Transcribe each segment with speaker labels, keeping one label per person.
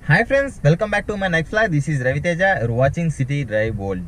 Speaker 1: Hi friends welcome back to my next live this is Raviteja watching city drive world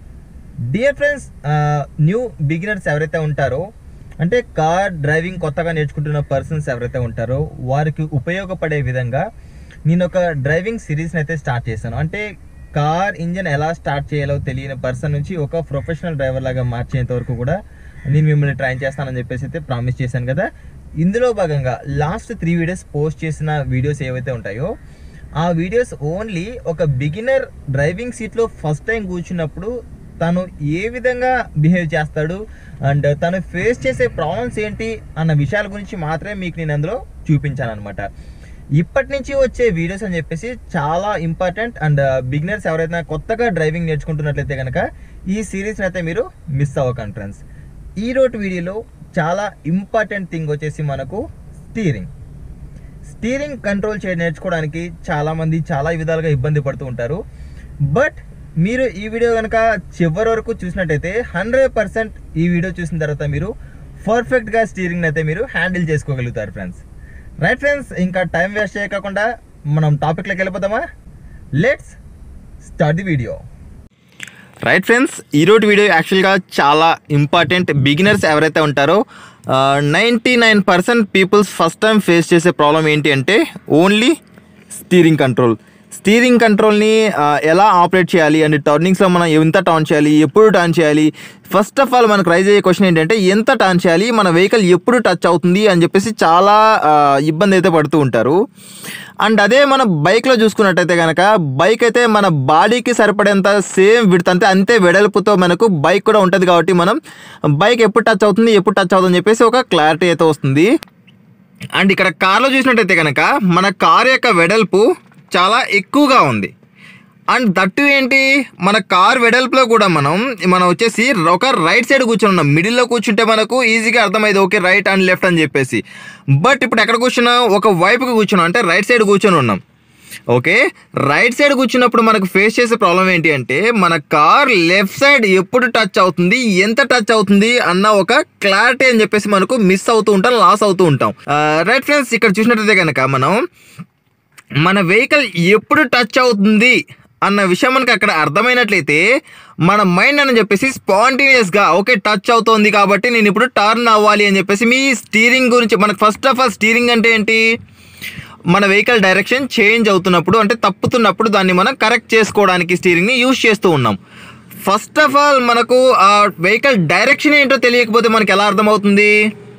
Speaker 1: dear friends new beginners ఎవరైతే ఉంటారో అంటే car driving కొత్తగా నేర్చుకుంటున్న persons ఎవరైతే ఉంటారో వారికి ఉపయోగపడే విధంగా నేను ఒక డ్రైవింగ్ సిరీస్ని అయితే స్టార్ట్ చేశాను అంటే కార్ ఇంజన్ ఎలా స్టార్ట్ చేయాలో తెలియని పర్సన్ నుంచి ఒక ప్రొఫెషనల్ డ్రైవర్ లాగా మార్చేంత వరకు కూడా నేను మిమ్మల్ని ట్రై చేస్తానని చెప్పేసి అయితే ప్రామిస్ చేశాను కదా ఇందులో భాగంగా లాస్ట్ త్రీ వీడియోస్ పోస్ట్ చేసిన వీడియోస్ ఏవైతే ఉంటాయో ఆ వీడియోస్ ఓన్లీ ఒక బిగినర్ డ్రైవింగ్ సీట్లో ఫస్ట్ టైం కూర్చున్నప్పుడు తను ఏ విధంగా బిహేవ్ చేస్తాడు అండ్ తను ఫేస్ చేసే ప్రాబ్లమ్స్ ఏంటి అన్న విషయాల గురించి మాత్రమే మీకు నేను అందులో చూపించాను అనమాట ఇప్పటి నుంచి వచ్చే వీడియోస్ అని చెప్పేసి చాలా ఇంపార్టెంట్ అండ్ బిగినర్స్ ఎవరైతే కొత్తగా డ్రైవింగ్ నేర్చుకుంటున్నట్లయితే కనుక ఈ సిరీస్ని అయితే మీరు మిస్ అవ్వకండి ఫ్రెండ్స్ ఈ రోజు వీడియోలో చాలా ఇంపార్టెంట్ థింగ్ వచ్చేసి మనకు స్టీరింగ్ స్టీరింగ్ కంట్రోల్ చేయ నేర్చుకోవడానికి చాలామంది చాలా విధాలుగా ఇబ్బంది పడుతూ ఉంటారు బట్ మీరు ఈ వీడియో కనుక చివరి వరకు చూసినట్టయితే హండ్రెడ్ పర్సెంట్ ఈ వీడియో చూసిన తర్వాత మీరు పర్ఫెక్ట్గా స్టీరింగ్ అయితే మీరు హ్యాండిల్ చేసుకోగలుగుతారు ఫ్రెండ్స్ రైట్ ఫ్రెండ్స్ ఇంకా టైం వేస్ట్ చేయకుండా మనం టాపిక్లోకి వెళ్ళిపోదామా let's start the video right friends ఈరోజు వీడియో యాక్చువల్గా చాలా ఇంపార్టెంట్ బిగినర్స్ ఎవరైతే ఉంటారో ninety nine percent peoples first time face చేసే ప్రాబ్లం ఏంటి అంటే ఓన్లీ స్టీరింగ్ కంట్రోల్ స్టీరింగ్ కంట్రోల్ని ఎలా ఆపరేట్ చేయాలి అండ్ టర్నింగ్స్లో మనం ఎంత టర్న్ చేయాలి ఎప్పుడు టర్న్ చేయాలి ఫస్ట్ ఆఫ్ ఆల్ మనకు రైజ్ అయ్యే క్వశ్చన్ ఏంటంటే ఎంత టర్న్ చేయాలి మన వెహికల్ ఎప్పుడు టచ్ అవుతుంది అని చెప్పేసి చాలా ఆ, ఇబ్బంది అయితే పడుతూ ఉంటారు అండ్ అదే మన బైక్లో చూసుకున్నట్టయితే కనుక బైక్ అయితే మన బాడీకి సరిపడేంత సేమ్ విడత అంటే అంతే వెడల్పుతో మనకు బైక్ కూడా ఉంటుంది కాబట్టి మనం బైక్ ఎప్పుడు టచ్ అవుతుంది ఎప్పుడు టచ్ అవుతుంది అని చెప్పేసి ఒక క్లారిటీ అయితే వస్తుంది అండ్ ఇక్కడ కార్లో చూసినట్టయితే కనుక మన కార్ యొక్క వెడల్పు చాలా ఎక్కువగా ఉంది అండ్ దట్టు ఏంటి మన కార్ వెడల్పులో కూడా మనం మనం వచ్చేసి ఒక రైట్ సైడ్ కూర్చొని ఉన్నాం మిడిల్లో కూర్చుంటే మనకు ఈజీగా అర్థమైంది ఓకే రైట్ అండ్ లెఫ్ట్ అని చెప్పేసి బట్ ఇప్పుడు ఎక్కడ కూర్చున్నాం ఒక వైపుకి కూర్చున్నాం అంటే రైట్ సైడ్ కూర్చొని ఉన్నాం ఓకే రైట్ సైడ్ కూర్చున్నప్పుడు మనకు ఫేస్ చేసే ప్రాబ్లం ఏంటి అంటే మన కార్ లెఫ్ట్ సైడ్ ఎప్పుడు టచ్ అవుతుంది ఎంత టచ్ అవుతుంది అన్న ఒక క్లారిటీ అని చెప్పేసి మనకు మిస్ అవుతూ ఉంటాం లాస్ అవుతూ ఉంటాం రైట్ ఫ్రెండ్స్ ఇక్కడ చూసినట్టయితే కనుక మనం మన వెహికల్ ఎప్పుడు టచ్ అవుతుంది అన్న విషయం మనకి అక్కడ అర్థమైనట్లయితే మన మైండ్ అని చెప్పేసి స్పాంటేనియస్గా ఓకే టచ్ అవుతోంది కాబట్టి నేను ఇప్పుడు టర్న్ అవ్వాలి అని చెప్పేసి మీ స్టీరింగ్ గురించి మనకు ఫస్ట్ ఆఫ్ ఆల్ స్టీరింగ్ అంటే ఏంటి మన వెహికల్ డైరెక్షన్ చేంజ్ అవుతున్నప్పుడు అంటే తప్పుతున్నప్పుడు దాన్ని మనం కరెక్ట్ చేసుకోవడానికి స్టీరింగ్ని యూజ్ చేస్తూ ఉన్నాం ఫస్ట్ ఆఫ్ ఆల్ మనకు ఆ వెహికల్ డైరెక్షన్ ఏంటో తెలియకపోతే మనకి ఎలా అర్థమవుతుంది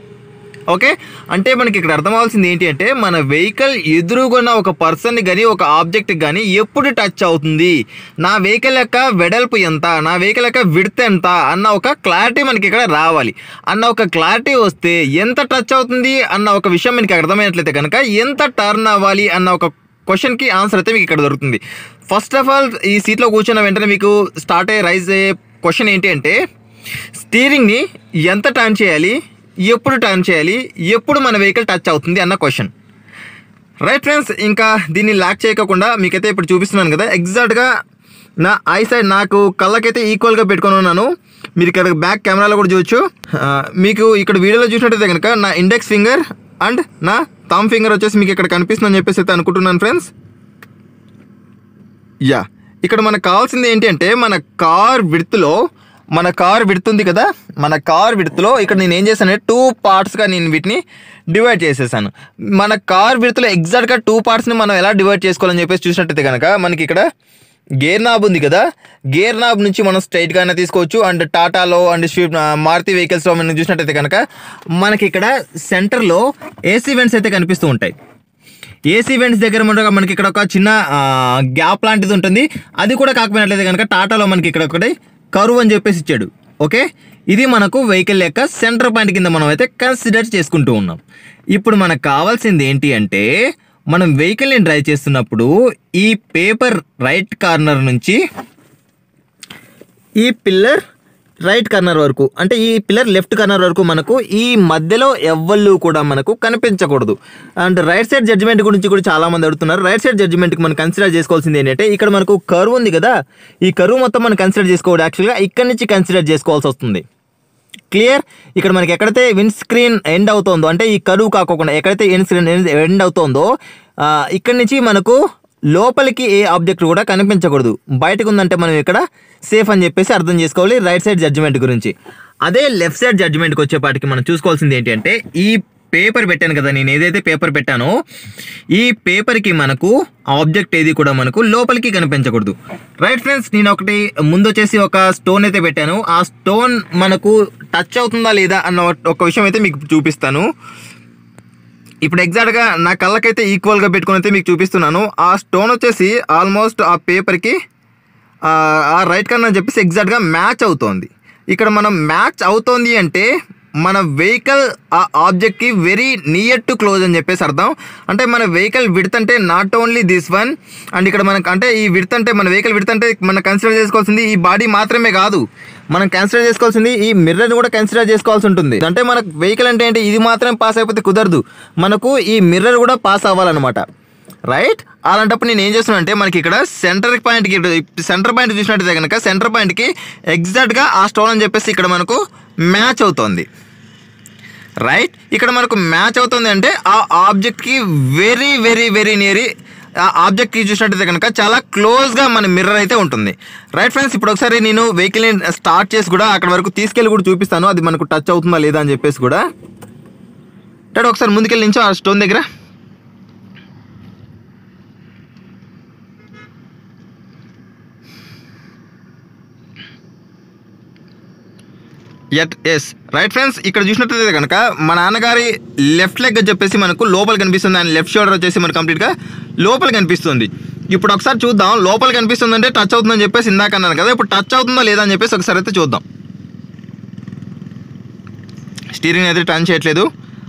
Speaker 1: ఓకే అంటే మనకి ఇక్కడ అర్థం అవ్వాల్సింది ఏంటి అంటే మన వెహికల్ ఎదురుగున్న ఒక పర్సన్ కానీ ఒక ఆబ్జెక్ట్ కానీ ఎప్పుడు టచ్ అవుతుంది నా వెహికల్ యొక్క వెడల్పు ఎంత నా వెహికల్ యొక్క విడత్ ఎంత అన్న ఒక క్లారిటీ మనకి ఇక్కడ రావాలి అన్న ఒక క్లారిటీ వస్తే ఎంత టచ్ అవుతుంది అన్న ఒక విషయం మనకి అర్థమైనట్లయితే కనుక ఎంత టర్న్ అవ్వాలి అన్న ఒక క్వశ్చన్కి ఆన్సర్ అయితే మీకు ఇక్కడ దొరుకుతుంది ఫస్ట్ ఆఫ్ ఆల్ ఈ సీట్లో కూర్చున్న వెంటనే మీకు స్టార్ట్ అయ్యే రైజ్ అయ్యే క్వశ్చన్ ఏంటి అంటే స్టీరింగ్ని ఎంత టర్న్ చేయాలి ఎప్పుడు టర్న్ చేయాలి ఎప్పుడు మన వెహికల్ టచ్ అవుతుంది అన్న క్వశ్చన్ రైట్ ఫ్రెండ్స్ ఇంకా దీన్ని లాక్ చేయకుండా మీకైతే ఇప్పుడు చూపిస్తున్నాను కదా ఎగ్జాక్ట్గా నా ఐ సైడ్ నాకు కళ్ళకైతే ఈక్వల్గా పెట్టుకొని ఉన్నాను మీరు ఇక్కడ బ్యాక్ కెమెరాలో కూడా చూడొచ్చు ఆ, మీకు ఇక్కడ వీడియోలో చూసినట్టయితే కనుక నా ఇండెక్స్ ఫింగర్ అండ్ నా థమ్ ఫింగర్ వచ్చేసి మీకు ఇక్కడ కనిపిస్తుందని చెప్పేసి అయితే అనుకుంటున్నాను ఫ్రెండ్స్ యా ఇక్కడ మనకు కావాల్సింది ఏంటి అంటే మన కార్ విడ్త్లో మన కార్ విడుతుంది కదా మన కార్ విడుతులో ఇక్కడ నేను ఏం చేశానంటే టూ పార్ట్స్గా నేను వీటిని డివైడ్ చేసేసాను మన కార్ విడుతులో ఎగ్జాక్ట్గా టూ పార్ట్స్ని మనం ఎలా డివైడ్ చేసుకోవాలని చెప్పేసి చూసినట్టయితే కనుక మనకి ఇక్కడ గేర్ నాబ్ ఉంది కదా గేర్ నాబ్ నుంచి మనం స్ట్రైట్గా అయినా తీసుకోవచ్చు అండ్ టాటాలో అండ్ స్విఫ్ట్ మారుతి వెహికల్స్లో మనం చూసినట్టయితే కనుక మనకి ఇక్కడ సెంటర్లో ఏసీ వెంట్స్ అయితే కనిపిస్తూ ఉంటాయి ఏసీ వెంట్స్ దగ్గర ఉండగా మనకి ఇక్కడ ఒక చిన్న ఆ, గ్యాప్ లాంటిది ఉంటుంది అది కూడా కాకపోయినట్లయితే కనుక టాటాలో మనకి ఇక్కడ ఒకటి కరువు అని చెప్పేసి ఇచ్చాడు ఓకే ఇది మనకు వెహికల్ యొక్క సెంటర్ పాయింట్ కింద మనం అయితే కన్సిడర్ చేసుకుంటూ ఉన్నాం ఇప్పుడు మనకు కావాల్సింది ఏంటి అంటే మనం వెహికల్ని డ్రైవ్ చేస్తున్నప్పుడు ఈ పేపర్ రైట్ కార్నర్ నుంచి ఈ పిల్లర్ రైట్ కార్నర్ వరకు అంటే ఈ పిల్లర్ లెఫ్ట్ కార్నర్ వరకు మనకు ఈ మధ్యలో ఎవ్వళ్ళు కూడా మనకు కనిపించకూడదు అండ్ రైట్ సైడ్ జడ్జిమెంట్ గురించి కూడా చాలా మంది అడుగుతున్నారు రైట్ సైడ్ జడ్జిమెంట్కి మనం కన్సిడర్ చేసుకోవాల్సింది ఏంటంటే ఇక్కడ మనకు కరువు ఉంది కదా ఈ కరువు మొత్తం మనం కన్సిడర్ చేసుకోవడం యాక్చువల్గా ఇక్కడి నుంచి కన్సిడర్ చేసుకోవాల్సి వస్తుంది క్లియర్ ఇక్కడ మనకి ఎక్కడైతే విండ్ స్క్రీన్ ఎండ్ అవుతుందో అంటే ఈ కరువు కాకోకుండా ఎక్కడైతే ఎండ్ స్క్రీన్ ఎండ్ అవుతుందో ఆ, ఇక్కడి నుంచి మనకు లోపలికి ఏ ఆబ్జెక్ట్ కూడా కనిపించకూడదు బయటకు ఉందంటే మనం ఇక్కడ సేఫ్ అని చెప్పేసి అర్థం చేసుకోవాలి రైట్ సైడ్ జడ్జిమెంట్ గురించి అదే లెఫ్ట్ సైడ్ జడ్జిమెంట్కి వచ్చేపాటికి మనం చూసుకోవాల్సింది ఏంటి అంటే ఈ పేపర్ పెట్టాను కదా నేను ఏదైతే పేపర్ పెట్టానో ఈ పేపర్కి మనకు ఆబ్జెక్ట్ ఏది కూడా మనకు లోపలికి కనిపించకూడదు రైట్ ఫ్రెండ్స్ నేను ఒకటి ముందు వచ్చేసి ఒక స్టోన్ అయితే పెట్టాను ఆ స్టోన్ మనకు టచ్ అవుతుందా లేదా అన్న ఒక విషయం అయితే మీకు చూపిస్తాను ఇప్పుడు ఎగ్జాక్ట్గా నా కళ్ళకైతే ఈక్వల్గా పెట్టుకుని అయితే మీకు చూపిస్తున్నాను ఆ స్టోన్ వచ్చేసి ఆల్మోస్ట్ ఆ పేపర్కి ఆ రైట్ కన్నా చెప్పేసి ఎగ్జాక్ట్గా మ్యాచ్ అవుతోంది ఇక్కడ మనం మ్యాచ్ అవుతోంది అంటే మన వెహికల్ ఆ ఆబ్జెక్ట్కి వెరీ నియర్ టు క్లోజ్ అని చెప్పేసి అర్థం అంటే మన వెహికల్ విడత్ అంటే not only this one and ఇక్కడ మనకు అంటే ఈ విడత్ అంటే మన వెహికల్ విడత్ అంటే మనం కన్సిడర్ చేసుకోవాల్సింది ఈ బాడీ మాత్రమే కాదు మనం కన్సిడర్ చేసుకోవాల్సింది ఈ మిర్రర్ కూడా కన్సిడర్ చేసుకోవాల్సి ఉంటుంది అంటే మన వెహికల్ అంటే ఏంటి ఇది మాత్రం పాస్ అయిపోతే కుదరదు మనకు ఈ మిర్రర్ కూడా పాస్ అవ్వాలన్నమాట రైట్ అలాంటప్పుడు నేను ఏం చేస్తున్నా అంటే మనకి ఇక్కడ సెంటర్ పాయింట్కి సెంటర్ పాయింట్ చూసినట్టయితే కనుక సెంటర్ పాయింట్కి ఎగ్జాక్ట్గా ఆ స్టోన్ అని చెప్పేసి ఇక్కడ మనకు మ్యాచ్ అవుతోంది రైట్ ఇక్కడ మనకు మ్యాచ్ అవుతుంది అంటే ఆ ఆబ్జెక్ట్కి వెరీ వెరీ వెరీ నియరీ ఆ ఆబ్జెక్ట్కి చూసినట్టయితే కనుక చాలా క్లోజ్గా మన మిర్రర్ అయితే ఉంటుంది రైట్ ఫ్రెండ్స్ ఇప్పుడు ఒకసారి నేను వెహికల్ని స్టార్ట్ చేసి కూడా అక్కడ వరకు తీసుకెళ్ళి కూడా చూపిస్తాను అది మనకు టచ్ అవుతుందా లేదా అని చెప్పేసి కూడా డాడీ ఒకసారి ముందుకెళ్ళి నించో ఆ స్టోన్ దగ్గర ఎట్ ఎస్ రైట్ ఫ్రెండ్స్ ఇక్కడ చూసినట్లయితే కనుక మా నాన్నగారి లెఫ్ట్ లెగ్ అని చెప్పేసి మనకు లోపల కనిపిస్తుంది అండ్ లెఫ్ట్ షోల్డర్ వచ్చేసి మనకు కంప్లీట్గా లోపల కనిపిస్తుంది ఇప్పుడు ఒకసారి చూద్దాం లోపల కనిపిస్తుంది అంటే టచ్ అవుతుందని చెప్పేసి ఇందాక అన్నాను కదా ఇప్పుడు టచ్ అవుతుందా లేదా అని చెప్పేసి ఒకసారి అయితే చూద్దాం స్టీరింగ్ అయితే టర్న్ చేయట్లేదు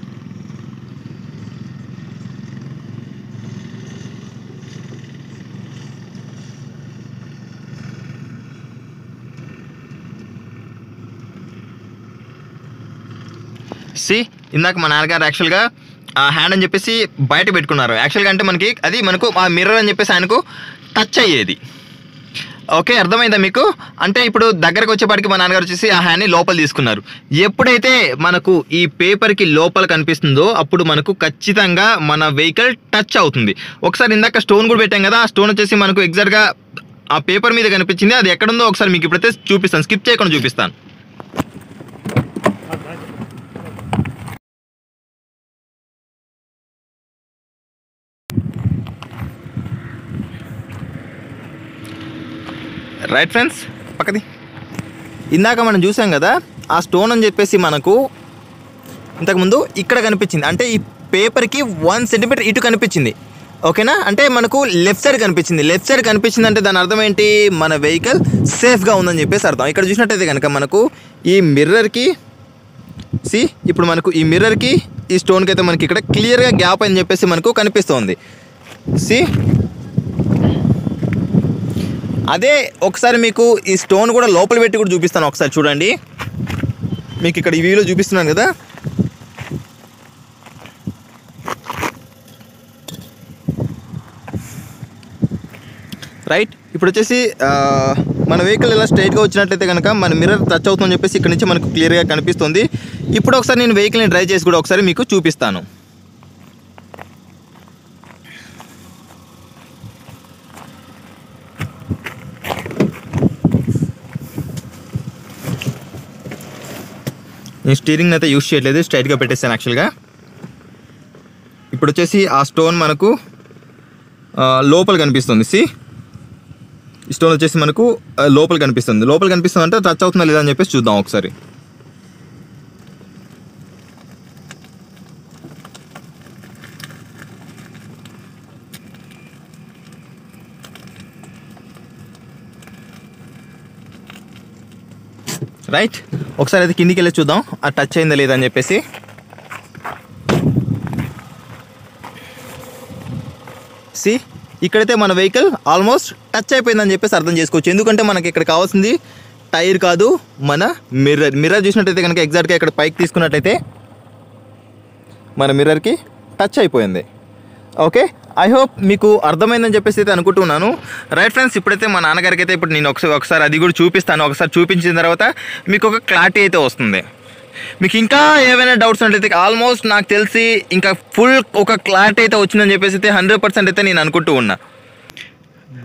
Speaker 1: సి ఇందాక మా నాన్నగారు యాక్చువల్గా ఆ హ్యాండ్ అని చెప్పేసి బయట పెట్టుకున్నారు యాక్చువల్గా అంటే మనకి అది మనకు ఆ మిర్రర్ అని చెప్పేసి ఆయనకు టచ్ అయ్యేది ఓకే అర్థమైందా మీకు అంటే ఇప్పుడు దగ్గరకు వచ్చేపాటికి మా నాన్నగారు వచ్చేసి ఆ హ్యాండ్ని లోపల తీసుకున్నారు ఎప్పుడైతే మనకు ఈ పేపర్కి లోపల కనిపిస్తుందో అప్పుడు మనకు ఖచ్చితంగా మన వెహికల్ టచ్ అవుతుంది ఒకసారి ఇందాక స్టోన్ కూడా పెట్టాం కదా ఆ స్టోన్ వచ్చేసి మనకు ఎగ్జాక్ట్గా ఆ పేపర్ మీద కనిపించింది అది ఎక్కడుందో ఒకసారి మీకు ఇప్పుడైతే చూపిస్తాను స్కిప్ చేయకుండా చూపిస్తాను రైట్ ఫ్రెండ్స్ పక్కది ఇందాక మనం చూసాం కదా ఆ స్టోన్ అని చెప్పేసి మనకు ఇంతకుముందు ఇక్కడ కనిపించింది అంటే ఈ పేపర్కి వన్ సెంటీమీటర్ ఇటు కనిపించింది ఓకేనా అంటే మనకు లెఫ్ట్ సైడ్ కనిపించింది లెఫ్ట్ సైడ్ కనిపించింది అంటే దాని అర్థం ఏంటి మన వెహికల్ సేఫ్గా ఉందని చెప్పేసి అర్థం ఇక్కడ చూసినట్టయితే కనుక మనకు ఈ మిర్రర్కి సి ఇప్పుడు మనకు ఈ మిర్రర్కి ఈ స్టోన్కి అయితే మనకి ఇక్కడ క్లియర్గా గ్యాప్ అని చెప్పేసి మనకు కనిపిస్తుంది సి అదే ఒకసారి మీకు ఈ స్టోన్ కూడా లోపల పెట్టి కూడా చూపిస్తాను ఒకసారి చూడండి మీకు ఇక్కడ ఈ వ్యూలో చూపిస్తున్నాను కదా రైట్ ఇప్పుడు వచ్చేసి ఆ, మన వెహికల్ ఇలా స్ట్రైట్గా వచ్చినట్లయితే కనుక మన మిర్రర్ టచ్ అవుతుందని చెప్పేసి ఇక్కడ నుంచి మనకు క్లియర్గా కనిపిస్తుంది ఇప్పుడు ఒకసారి నేను వెహికల్ని డ్రైవ్ చేసి కూడా ఒకసారి మీకు చూపిస్తాను నేను స్టీరింగ్ అయితే యూస్ చేయట్లేదు స్ట్రైట్గా పెట్టేస్తాను యాక్చువల్గా ఇప్పుడు వచ్చేసి ఆ స్టోన్ మనకు ఆ, లోపల కనిపిస్తుంది సి ఈ స్టోన్ వచ్చేసి మనకు ఆ, లోపల కనిపిస్తుంది లోపల కనిపిస్తుంది అంటే టచ్ అవుతుందా లేదా అని చెప్పేసి చూద్దాం ఒకసారి రైట్ ఒకసారి అయితే కిందికి వెళ్ళి చూద్దాం ఆ టచ్ అయిందా లేదా అని చెప్పేసి సి ఇక్కడైతే మన వెహికల్ ఆల్మోస్ట్ టచ్ అయిపోయిందని చెప్పేసి అర్థం చేసుకోవచ్చు ఎందుకంటే మనకి ఇక్కడ కావాల్సింది టైర్ కాదు మన మిర్రర్ మిర్రర్ చూసినట్టయితే కనుక ఎగ్జాక్ట్గా ఇక్కడ పైకి తీసుకున్నట్టయితే మన మిర్రర్కి టచ్ అయిపోయింది ఓకే ఐ హోప్ మీకు అర్థమైందని చెప్పేసి అయితే అనుకుంటున్నాను రైట్ ఫ్రెండ్స్ ఇప్పుడైతే మా నాన్నగారికి అయితే ఇప్పుడు నేను ఒకసారి ఒకసారి అది కూడా చూపిస్తాను ఒకసారి చూపించిన తర్వాత మీకు ఒక క్లారిటీ అయితే వస్తుంది మీకు ఇంకా ఏమైనా డౌట్స్ ఉన్నట్లయితే ఆల్మోస్ట్ నాకు తెలిసి ఇంకా ఫుల్ ఒక క్లారిటీ అయితే వచ్చిందని చెప్పేసి అయితే హండ్రెడ్ పర్సెంట్ అయితే నేను అనుకుంటూ ఉన్నా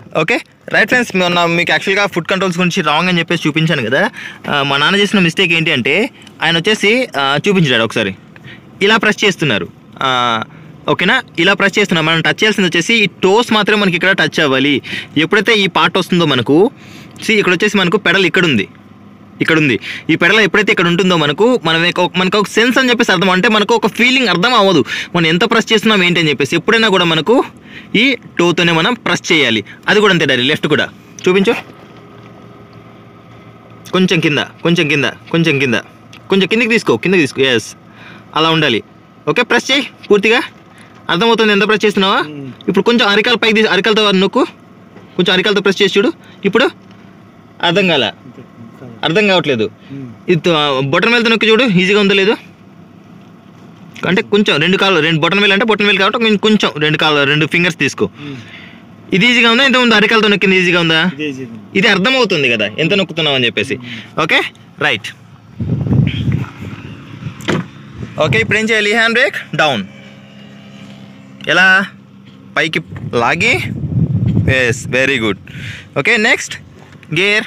Speaker 1: ఓకే రైట్ ఫ్రెండ్స్ మొన్న మీకు యాక్చువల్గా ఫుడ్ కంట్రోల్స్ గురించి రాంగ్ అని చెప్పేసి చూపించాను కదా ఆ, మా నాన్న చేసిన మిస్టేక్ ఏంటి అంటే ఆయన వచ్చేసి ఆ, చూపించాడు ఒకసారి ఇలా ప్రెస్ చేస్తున్నారు ఆ, ఓకేనా ఇలా ప్రెస్ చేస్తున్నాం మనం టచ్ చేయాల్సింది వచ్చేసి ఈ టోస్ మాత్రమే మనకి ఇక్కడ టచ్ అవ్వాలి ఎప్పుడైతే ఈ పార్ట్ వస్తుందో మనకు సి ఇక్కడ వచ్చేసి మనకు పెడల్ ఇక్కడ ఉంది ఇక్కడ ఉంది ఈ పెడల ఎప్పుడైతే ఇక్కడ ఉంటుందో మనకు మనం ఒక- మనకు ఒక సెన్స్ అని చెప్పేసి అర్థం అంటే మనకు ఒక ఫీలింగ్ అర్థం అవ్వదు మనం ఎంత ప్రెస్ చేస్తున్నాం ఏంటి అని చెప్పేసి ఎప్పుడైనా కూడా మనకు ఈ టోతోనే మనం ప్రెస్ చేయాలి అది కూడా అంతే డాడీ లెఫ్ట్ కూడా చూపించు కొంచెం కింద కొంచెం కింద కొంచెం కింద కొంచెం కిందికి తీసుకో కిందకి తీసుకో ఎస్ అలా ఉండాలి ఓకే ప్రెస్ చేయి పూర్తిగా అర్థమవుతుంది ఎంత ప్రెస్ చేస్తున్నావా ఇప్పుడు కొంచెం అరికాల పైకి తీసి అరికాలతో నొక్కు కొంచెం అరికాలతో ప్రెస్ చేసి చూడు ఇప్పుడు అర్థం కాల అర్థం కావట్లేదు ఇది బొటన్ వేలతో నొక్కి చూడు ఈజీగా ఉందో లేదో అంటే కొంచెం రెండు కాళ్ళు రెండు బొటన్ వేలు అంటే బొటన్ వేలు కాబట్టి కొంచెం- కొంచెం రెండు కాళ్ళు రెండు ఫింగర్స్ తీసుకో ఇది ఈజీగా ఉందా ఎంత ఉందా అరికాలతో నొక్కింది ఈజీగా ఉందా ఇది అర్థమవుతుంది కదా ఎంత నొక్కుతున్నావు అని చెప్పేసి ఓకే రైట్ ఓకే ఇప్పుడు ఏం చేయాలి హ్యాండ్ బ్రేక్ డౌన్ ఎలా పైకి లాగి yes very good okay next gear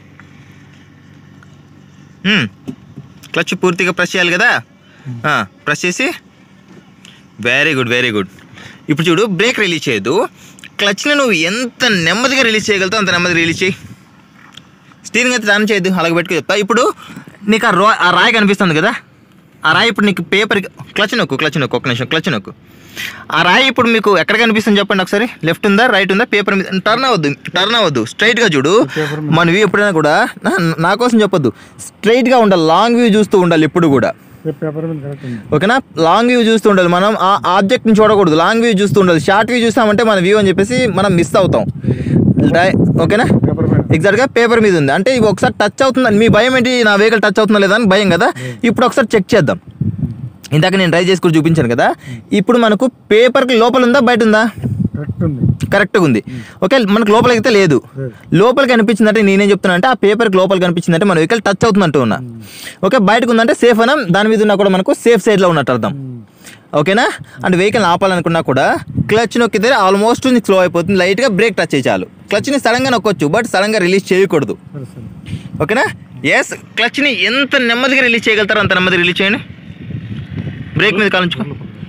Speaker 1: clutch పూర్తిగా ప్రెస్ చేయాలి కదా ప్రెస్ చేసి వెరీ గుడ్ వెరీ గుడ్ ఇప్పుడు చూడు బ్రేక్ రిలీజ్ చేయొద్దు క్లచ్ని నువ్వు ఎంత నెమ్మదిగా రిలీజ్ చేయగలుగుతావు అంత నెమ్మదిగా రిలీజ్ చేయి స్టీరింగ్ అయితే రన్ చేయొద్దు అలాగే పెట్టుకో చెప్తా ఇప్పుడు నీకు ఆ రా ఆ రాయి కనిపిస్తుంది కదా ఆ రాయి ఇప్పుడు నీకు పేపర్ క్లచ్ నొక్కు క్లచ్ నొక్కు ఒక నిమిషం క్లచ్ నొక్కు ఆ రాయి ఇప్పుడు మీకు ఎక్కడ కనిపిస్తుంది చెప్పండి ఒకసారి లెఫ్ట్ ఉందా రైట్ ఉందా పేపర్ మీద టర్న్ అవ్వద్దు టర్న్ అవ్వద్దు స్ట్రైట్గా చూడు మనవి ఎప్పుడైనా కూడా నా- నా కోసం చెప్పొద్దు స్ట్రైట్గా ఉండాలి లాంగ్ వ్యూ చూస్తూ ఉండాలి ఎప్పుడు కూడా
Speaker 2: పేపర్ మీద కరెక్ట్ ఉంది
Speaker 1: ఓకేనా లాంగ్ వ్యూ చూస్తూ ఉండాలి మనం ఆ ఆబ్జెక్ట్ని చూడకూడదు లాంగ్ వ్యూ చూస్తూ ఉండాలి షార్ట్ వ్యూ చూస్తామంటే మన వ్యూ అని చెప్పేసి మనం మిస్ అవుతాం డై- ఓకేనా
Speaker 2: పేపర్ మీద
Speaker 1: ఎగ్జాక్ట్గా పేపర్ మీద ఉంది అంటే ఇవి ఒకసారి టచ్ అవుతుందని మీ భయం ఏంటి నా వెహికల్ టచ్ అవుతుందా లేదా అని భయం కదా ఇప్పుడు ఒకసారి చెక్ చేద్దాం ఇందాక నేను ట్రై చేసుకుని చూపించాను కదా ఇప్పుడు మనకు పేపర్కి లోపల ఉందా బయట ఉందా
Speaker 2: కరెక్ట్ ఉంది
Speaker 1: కరెక్ట్గా ఉంది ఓకే మనకు లోపలికి అయితే లేదు లోపలికి కనిపించిందంటే నేనేం చెప్తున్నా అంటే ఆ పేపర్కి లోపలికి కనిపించిందంటే మన వెహికల్ టచ్ అవుతుందంటూ ఉన్నా ఓకే బయటకు ఉందంటే సేఫ్ అనం దాని మీద ఉన్నా కూడా మనకు సేఫ్ సైడ్లో ఉన్నట్టు అర్థం ఓకేనా అంటే వెహికల్ ఆపాలనుకున్నా కూడా క్లచ్ నొక్కితే ఆల్మోస్ట్ నీకు స్లో అయిపోతుంది లైట్గా బ్రేక్ టచ్ చేయి చాలు క్లచ్ని సడన్గా నొక్కొచ్చు బట్ సడన్గా రిలీజ్ చేయకూడదు
Speaker 2: సరే సరే
Speaker 1: ఓకేనా ఎస్ క్లచ్ని ఎంత నెమ్మదిగా రిలీజ్ చేయగలుగుతారో అంత నెమ్మదిగా రిలీజ్ చేయండి బ్రేక్ మీద కాలుంచుకో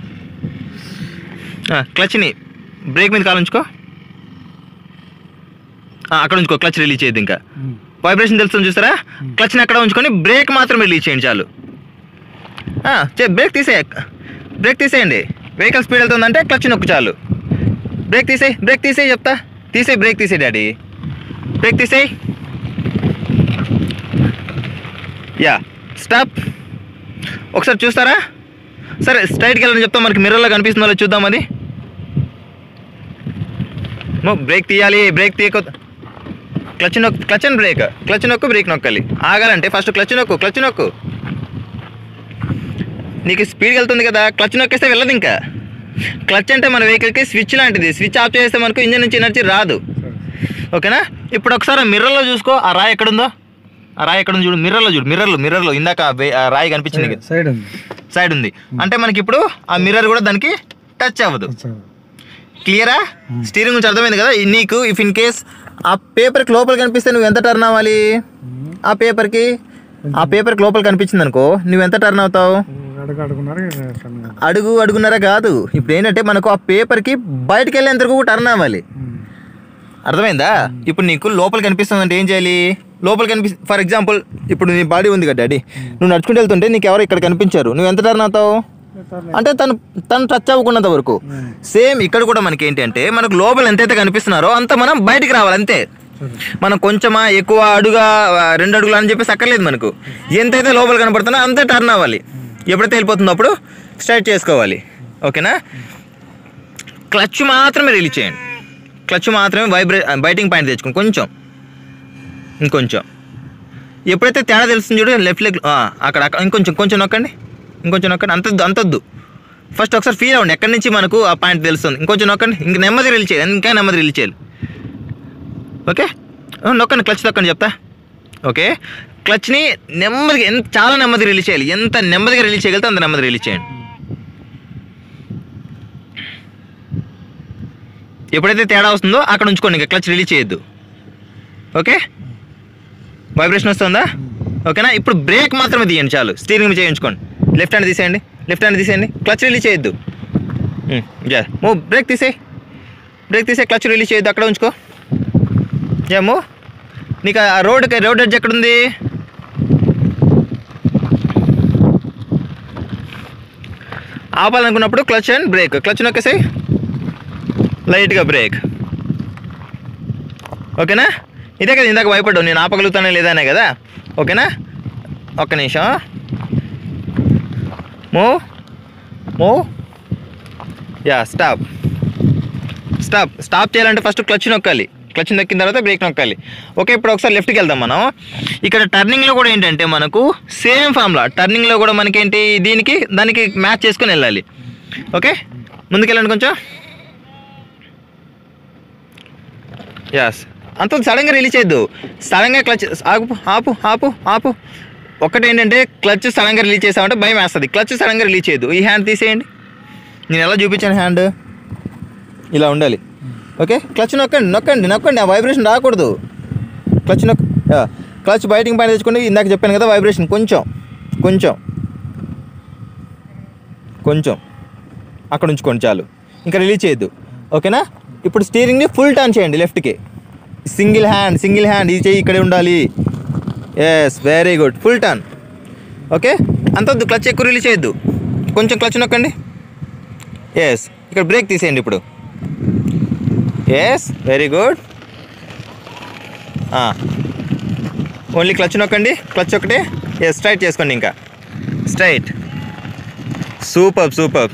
Speaker 1: ఆ, క్లచ్ని బ్రేక్ మీద కాలుంచుకో ఆ, అక్కడ ఉంచుకో క్లచ్ రిలీజ్ చేయదు ఇంకా
Speaker 2: ఉమ్.
Speaker 1: వైబ్రేషన్ తెలుస్తుంది చూస్తారా క్లచ్ని అక్కడ ఉంచుకొని బ్రేక్ మాత్రం రిలీజ్ చేయండి చాలు ఆ, చే బ్రేక్ తీసే బ్రేక్ తీసేయండి వెహికల్ స్పీడ్ వెళ్తుందంటే క్లచ్ నొక్కు చాలు బ్రేక్ తీసేయి బ్రేక్ తీసేయి చెప్తా తీసేయి బ్రేక్ తీసేయి డాడీ బ్రేక్ తీసేయి యా స్టాప్ ఒకసారి చూస్తారా సరే స్ట్రైట్కి వెళ్ళని చెప్తా మనకి మిర్రర్లో కనిపిస్తుందో లేదో చూద్దాం అది నో బ్రేక్ తీయాలి బ్రేక్ తీయక క్లచ్ నొక్కు క్లచ్ అండ్ బ్రేక్ క్లచ్ నొక్కు బ్రేక్ నొక్కాలి ఆగాలంటే ఫస్ట్ క్లచ్ నొక్కు క్లచ్ నొక్కు నీకు స్పీడ్కి వెళ్తుంది కదా క్లచ్ నొక్కేస్తే వెళ్ళదు ఇంకా క్లచ్ అంటే మన వెహికల్కి స్విచ్ లాంటిది స్విచ్ ఆఫ్ చేస్తే మనకు ఇంజన్ నుంచి ఎనర్జీ రాదు
Speaker 2: సరే
Speaker 1: ఓకేనా ఇప్పుడు ఒకసారి మిర్రర్లో చూసుకో ఆ రాయి ఎక్కడుందో ఆ రాయి ఎక్కడ ఉంది చూడు మిర్రర్లో చూడు మిర్రర్లో మిర్రర్లో ఇందాక ఆ వే- ఆ రాయి కనిపించింది కదా
Speaker 2: సైడ్ ఉంది
Speaker 1: సైడ్ ఉంది అంటే మనకి ఇప్పుడు ఆ మిర్రర్ కూడా దానికి టచ్ అవ్వదు
Speaker 2: సరే
Speaker 1: క్లియరా స్టీరింగ్ గురించి అర్థమైంది కదా ఈ- నీకు ఇఫ్ ఇన్ కేస్ ఆ పేపర్కి లోపల కనిపిస్తే నువ్వు ఎంత టర్న్ అవ్వాలి ఆ పేపర్కి ఆ పేపర్కి లోపల కనిపించింది అనుకో నువ్వు ఎంత టర్న్ అవుతావు
Speaker 2: అడుగు అడుగున్నారు సన్నగా.
Speaker 1: అడుగు అడుగున్నర కాదు ఇప్పుడు ఏంటంటే మనకు ఆ పేపర్కి బయటకు వెళ్ళేంత వరకు టర్న్ అవ్వాలి
Speaker 2: ఉమ్.
Speaker 1: అర్థమైందా ఇప్పుడు నీకు లోపల కనిపిస్తుంది అంటే ఏం చేయాలి లోపల కనిపి ఫర్ ఎగ్జాంపుల్ ఇప్పుడు నీ బాడీ ఉంది కదా డాడీ నువ్వు నడుచుకుంటూ వెళ్తుంటే నీకు ఎవరు ఇక్కడ కనిపించారు నువ్వు ఎంత టర్న్ అవుతావు
Speaker 2: సరే.
Speaker 1: అంటే తను తను టచ్ అవ్వకున్నంత వరకు
Speaker 2: ఉమ్.
Speaker 1: సేమ్ ఇక్కడ కూడా మనకి ఏంటి అంటే మనకు లోపల ఎంతైతే కనిపిస్తున్నారో అంత మనం బయటికి రావాలి అంతే
Speaker 2: సరే.
Speaker 1: మనం కొంచెమా ఎక్కువ అడుగా ఆ, రెండు అడుగులు అని చెప్పేసి అక్కర్లేదు మనకు ఎంతైతే లోపల కనపడుతుందో అంతే టర్న్ అవ్వాలి ఎప్పుడైతే వెళ్ళిపోతుందో అప్పుడు స్ట్రైట్ చేసుకోవాలి ఓకేనా క్లచ్ మాత్రమే రిలీజ్ చేయండి క్లచ్ మాత్రమే వైబ్రే బైటింగ్ పాయింట్ తెచ్చుకోండి కొంచెం ఇంకొంచెం ఎప్పుడైతే తేడా తెలుస్తుంది చూడు లెఫ్ట్ లెగ్ అక్కడ అక్కడ ఇంకొంచెం కొంచెం నొక్కండి ఇంకొంచెం నొక్కండి అంతద్దు అంతొద్దు ఫస్ట్ ఒకసారి ఫీల్ అవ్వండి ఎక్కడి నుంచి మనకు ఆ పాయింట్ తెలుస్తుంది ఇంకొంచెం నొక్కండి ఇంక నెమ్మది రిలీజ్ చేయాలి ఇంకా నెమ్మది రిలీజ్ చేయాలి ఓకే ఆ, నొక్కండి క్లచ్ నొక్కండి చెప్తా ఓకే క్లచ్ని నెమ్మదిగా ఎంత చాలా నెమ్మదిగా రిలీజ్ చేయాలి ఎంత నెమ్మదిగా రిలీజ్ చేయగలితే అంత నెమ్మది రిలీజ్ చేయండి ఎప్పుడైతే తేడా వస్తుందో అక్కడ ఉంచుకోండి ఇంకా క్లచ్ రిలీజ్ చేయొద్దు ఓకే వైబ్రేషన్ వస్తుందా ఓకేనా ఇప్పుడు బ్రేక్ మాత్రమే తీయండి చాలు స్టీరింగ్ మీద చేయించుకోండి లెఫ్ట్ హ్యాండ్ తీసేయండి లెఫ్ట్ హ్యాండ్ తీసేయండి క్లచ్ రిలీజ్ చేయొద్దు జా మూవ్ బ్రేక్ తీసేయి బ్రేక్ తీసే క్లచ్ రిలీజ్ చేయొద్దు అక్కడ ఉంచుకో జా మూవ్ నీకు ఆ రోడ్ రోడ్ ఎడ్జ్ ఎక్కడుంది ఆపాలనుకున్నప్పుడు క్లచ్ అండ్ బ్రేక్ క్లచ్ నొక్కేసాయి లైట్గా బ్రేక్ ఓకేనా ఇదే కదా ఇందాక భయపడ్డావు నేను ఆపగలుగుతానే లేదానే కదా ఓకేనా ఒక్క నిమిషం మూ మూ యా స్టాప్ స్టాప్ స్టాప్ చేయాలంటే ఫస్ట్ క్లచ్ నొక్కాలి క్లచ్ నొక్కిన తర్వాత బ్రేక్ నొక్కాలి ఓకే ఇప్పుడు ఒకసారి లెఫ్ట్కి వెళ్దాం మనం ఇక్కడ టర్నింగ్లో కూడా ఏంటంటే మనకు సేమ్ ఫామ్లా టర్నింగ్లో కూడా మనకేంటి దీనికి దానికి మ్యాచ్ చేసుకొని వెళ్ళాలి ఓకే ముందుకెళ్ళండి కొంచెం యాస్ అంత సడన్గా రిలీజ్ చేయొద్దు సడన్గా క్లచ్ ఆపు ఆపు ఆపు ఆపు ఒకటి ఏంటంటే క్లచ్ సడన్గా రిలీజ్ చేసామంటే భయం వేస్తుంది క్లచ్ సడన్గా రిలీజ్ చేయొద్దు ఈ హ్యాండ్ తీసేయండి నేను ఎలా చూపించాను హ్యాండ్ ఇలా ఉండాలి ఓకే క్లచ్ నొక్కండి నొక్కండి నొక్కండి ఆ వైబ్రేషన్ రాకూడదు క్లచ్ నొక్ యా. క్లచ్ బయటికి పైన తెచ్చుకోండి ఇందాక చెప్పాను కదా వైబ్రేషన్ కొంచెం కొంచెం కొంచెం అక్కడ ఉంచుకోండి చాలు ఇంకా రిలీజ్ చేయొద్దు ఓకేనా ఇప్పుడు స్టీరింగ్ని ఫుల్ టర్న్ చేయండి లెఫ్ట్కి సింగిల్ హ్యాండ్ సింగిల్ హ్యాండ్ ఈ చెయ్యి ఇక్కడే ఉండాలి yes very good full turn okay అంత వద్దు క్లచ్ ఎక్కువ రిలీజ్ చేయొద్దు కొంచెం క్లచ్ నొక్కండి ఎస్ ఇక్కడ బ్రేక్ తీసేయండి ఇప్పుడు yes very good only clutch నొక్కండి క్లచ్ ఒకటే ఎస్ స్ట్రైట్ చేసుకోండి ఇంకా స్ట్రైట్ సూపర్ సూపర్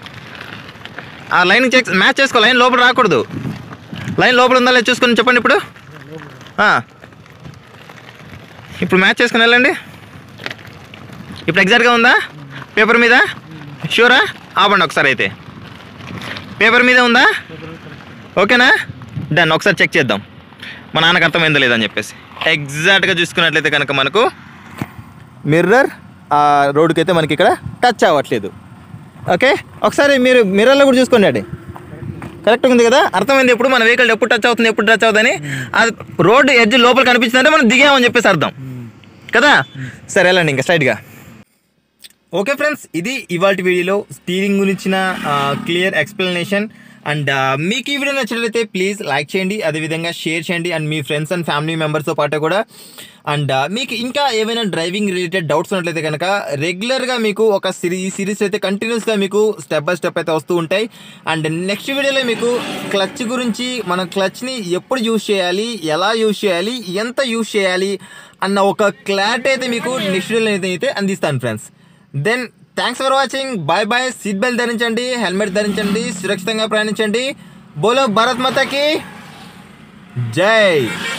Speaker 1: ఆ లైన్ చెక్ మ్యాచ్ చేసుకో లైన్ లోపల రాకూడదు లైన్ లోపల ఉందా లేదా చూసుకొని చెప్పండి ఇప్పుడు ఆ. ఇప్పుడు మ్యాచ్ చేసుకుని వెళ్ళండి ఇప్పుడు ఎగ్జాక్ట్గా ఉందా పేపర్ మీద షూరా ఆపండి ఒకసారి అయితే పేపర్ మీద ఉందా ఓకేనా డన్ ఒకసారి చెక్ చేద్దాం మా నాన్నకు అర్థమైందో లేదని చెప్పేసి ఎగ్జాక్ట్గా చూసుకున్నట్లయితే కనుక మనకు మిర్రర్ ఆ రోడ్డుకి అయితే మనకి ఇక్కడ టచ్ అవ్వట్లేదు ఓకే ఒకసారి మీరు మిర్రర్లో కూడా చూసుకోండి డాడీ కరెక్ట్గా ఉంది కదా అర్థమైంది ఎప్పుడు మన వెహికల్ ఎప్పుడు టచ్ అవుతుంది ఎప్పుడు టచ్ అవుతుందని అది రోడ్డు ఎడ్జ్ లోపల కనిపించిందంటే మనం దిగామని చెప్పేసి అర్థం కదా సరే వెళ్ళండి ఇంకా స్ట్రైట్గా ఓకే ఫ్రెండ్స్ ఇది ఇవాళ వీడియోలో స్టీరింగ్ గురించిన క్లియర్ ఎక్స్ప్లెనేషన్ అండ్ మీకు ఈ వీడియో నచ్చినట్లయితే ప్లీజ్ లైక్ చేయండి అదేవిధంగా షేర్ చేయండి అండ్ మీ ఫ్రెండ్స్ అండ్ ఫ్యామిలీ మెంబర్స్తో పాటు కూడా అండ్ మీకు ఇంకా ఏమైనా డ్రైవింగ్ రిలేటెడ్ డౌట్స్ ఉన్నట్లయితే కనుక రెగ్యులర్గా మీకు ఒక సిరీ ఈ సిరీస్ అయితే కంటిన్యూస్గా మీకు స్టెప్ బై స్టెప్ అయితే వస్తూ ఉంటాయి అండ్ నెక్స్ట్ వీడియోలో మీకు క్లచ్ గురించి మనం క్లచ్ని ఎప్పుడు యూజ్ చేయాలి ఎలా యూజ్ చేయాలి ఎంత యూజ్ చేయాలి అన్న ఒక క్లారిటీ అయితే మీకు నెక్స్ట్ వీడియోలో అయితే అందిస్తాను friends then thanks for watching bye bye seat belt ధరించండి హెల్మెట్ ధరించండి సురక్షితంగా ప్రయాణించండి బోలో భారత్ మాతకి జై